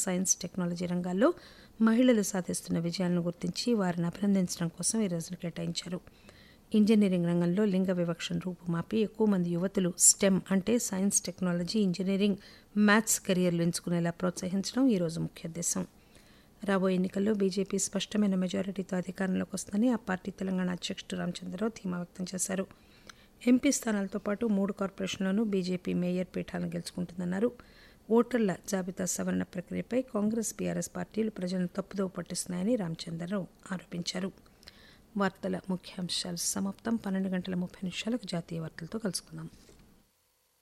science technology రంగాల్లో మహిళలు సాధిస్తున్న విజయాలను గుర్తించి వారిని అభినందించడం కోసం ఈ రోజును కేటాయించారు ఇంజనీరింగ్ రంగంలో లింగ వివక్షను రూపుమాపి ఎక్కువ మంది యువతులు స్టెమ్ అంటే సైన్స్ టెక్నాలజీ ఇంజనీరింగ్ మ్యాథ్స్ కెరియర్లు ఎంచుకునేలా ప్రోత్సహించడం ఈ రోజు ముఖ్య ఉద్దేశం రాబోయే ఎన్నికల్లో బీజేపీ స్పష్టమైన మెజారిటీతో అధికారంలోకి వస్తుందని ఆ పార్టీ తెలంగాణ అధ్యక్షుడు రామచంద్రరావు ధీమా వ్యక్తం చేశారు ఎంపీ స్థానాలతో పాటు మూడు కార్పొరేషన్లోనూ బీజేపీ మేయర్ పీఠాలను గెలుచుకుంటుందన్నారు ఓటర్ల జాబితా సవరణ ప్రక్రియపై కాంగ్రెస్ బీఆర్ఎస్ పార్టీలు ప్రజలను తప్పుదోవ పట్టిస్తున్నాయని రామచంద్రరావు ఆరోపించారు వార్తల ముఖ్యాంశాలు సమాప్తం పన్నెండు గంటల ముప్పై నిమిషాలకు జాతీయ వార్తలతో కలుసుకుందాం